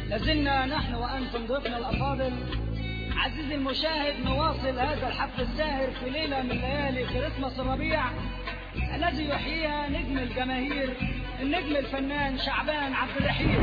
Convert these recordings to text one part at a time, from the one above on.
لازلنا نحن وأنتم ضيوفنا الأفاضل عزيزي المشاهد نواصل هذا الحفل الساهر في ليلة من ليالي كريسماس الربيع الذي يحييها نجم الجماهير النجم الفنان شعبان عبد الرحيم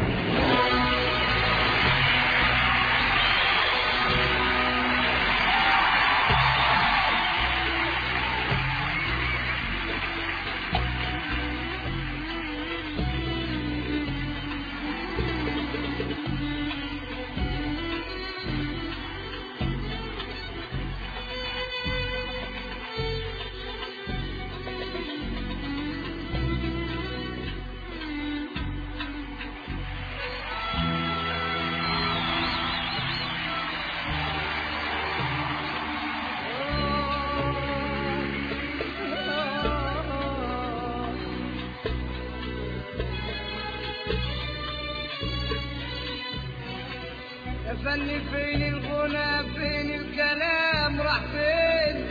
يا فني فين الغنى فين الكلام راح فين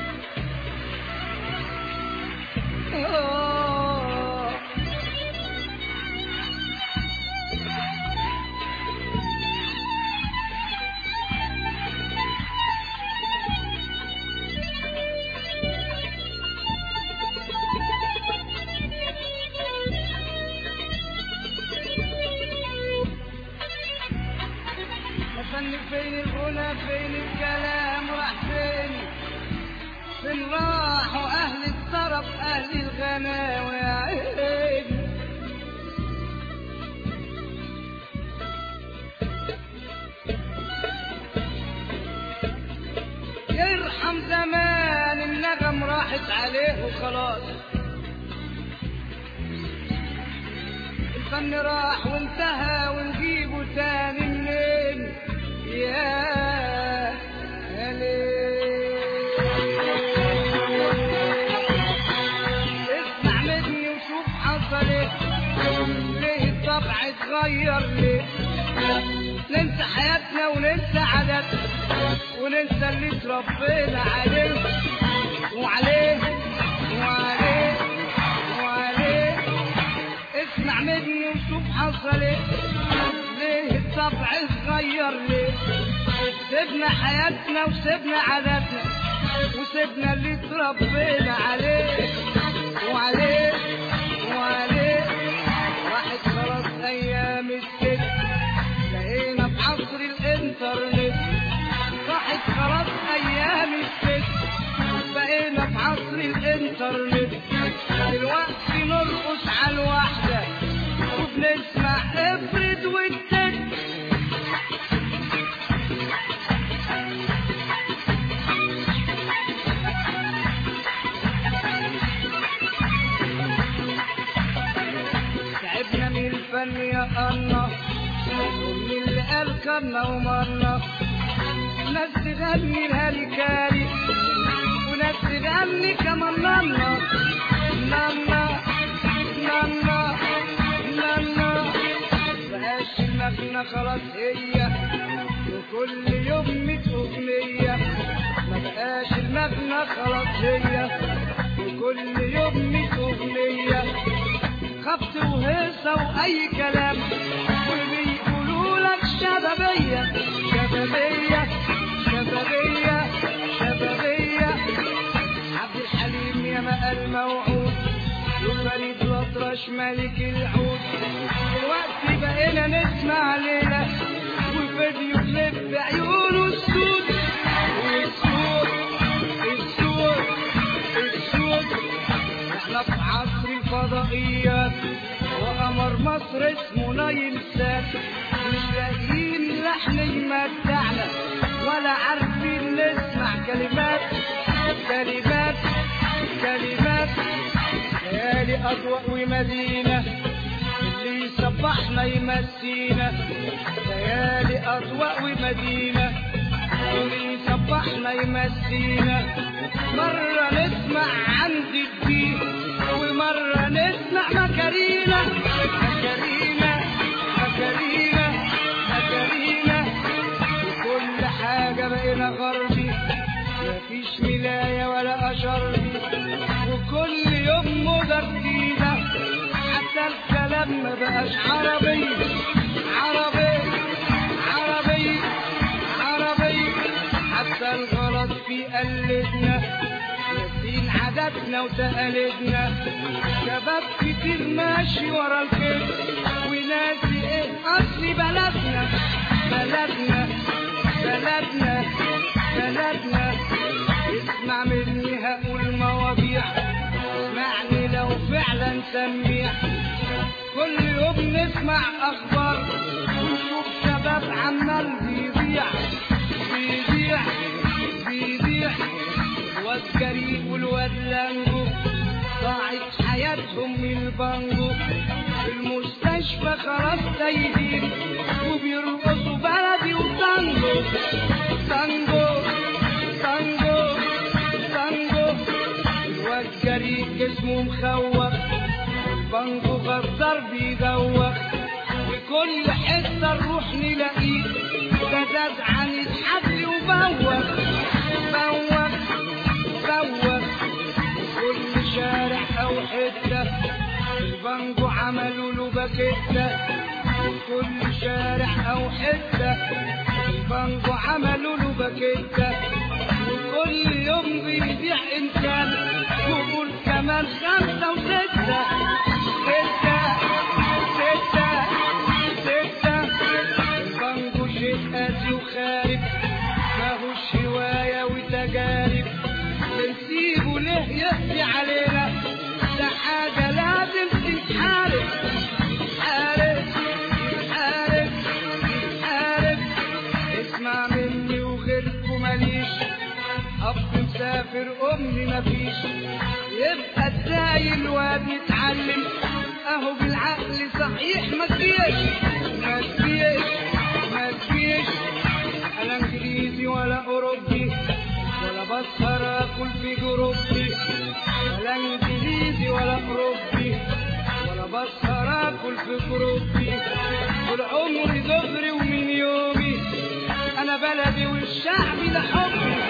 آه. يا فني فين الغنى فين الكلام راح فين فين راحوا اهل الطرب اهل الغناوي يا عيني يرحم زمان النغم راحت عليه وخلاص الفن راح وانتهى ونجيبه تاني منين يا يا ليل. اسمع مني وشوف حصل ايه ليه الطبع اتغير ليه ننسى حياتنا وننسى عاداتنا وننسى اللي اتربينا عليه وعليه وعليه وعليه اسمع مني وشوف حصل ايه ليه الطبع اتغير ليه سيبنا حياتنا وسيبنا عاداتنا وسيبنا اللي اتربينا عليه وعليه وعليه راحت خلاص ايام الست بقينا في عصر الانترنت راحت خلاص ايام الست بقينا في عصر الانترنت دلوقتي نرقص على الواحدة وبنسمع افرد والست تعبنا من الفن يا الله ومن اللي قال كنا ومرنا ناس تغني الهلكالي وناس تغني كمان نانا نانا نانا نانا بقاش المغنى خلاص هي وكل يوم ميت أغنية ما بقاش المغنى خلاص هي وكل يوم ميت أغنية خبط وهيصة وأي كلام وبيقولوا لك شبابية شبابية شبابية شبابية عبد الحليم يا ما الموعود وفريد الأطرش ملك العود دلوقتي بقينا نسمع ليلة وفيديو كليب بعيونه السود والسود السود السود احنا في عصر الفضائيات وقمر مصر اسمه نايل سات مش لاقيين لحن يمتعنا ولا عارفين نسمع كلمات كلمات كلمات ليالي أضواء ومدينة اللي يصبحنا يمسينا ليالي أضواء ومدينة اللي يصبحنا يمسينا مرة نسمع عند الدين ومرة نسمع مكارينا مكارينا مكارينا مكارينا وكل حاجة بقينا غربي مفيش ملاية ولا أشربي وكل يوم موضة جديدة حتى الكلام ما بقاش عربي عربي في قلبنا ناسين عاداتنا وتقاليدنا شباب كتير ماشي ورا الخير وناسي ايه اصل بلدنا بلدنا بلدنا بلدنا اسمع مني هقول مواضيع اسمعني لو فعلا سميع كل يوم نسمع اخبار ونشوف شباب عمال بيضيع بيضيع بيضيع الواد جريء والواد لانجو ضاعت حياتهم من البانجو في المستشفى خلاص تايهين وبيرقصوا بلدي وتانجو تانجو تانجو تانجو الواد جريء جسمه مخوخ البانجو غدار بيدوخ وكل حتة نروح نلاقيه ده زاد عن الحبل وبوخ بوخ بوخ كل شارع او حتة البانجو عملوا له باكيتة كل شارع او حتة البانجو عملوا له باكيتة وكل يوم بيبيع انسان وقول كمان خمسة وستة ستة ستة ستة البانجو شيء قاسي وخارب ماهوش هواية وتجارب بنسيبه ليه يقضي علينا ده حاجة لازم تتحارب حارب حارب حارب اسمع مني وغيركم ماليش أب مسافر أمي مفيش يبقى ازاي الواد يتعلم أهو بالعقل صحيح ما فيش ما فيش ما فيش لا إنجليزي ولا أوروبي ولا بسهر اكل في جروبي ولا انجليزي ولا اوروبي ولا بسهر اكل في جروبي طول عمري دغري ومن يومي انا بلدي والشعب ده حبي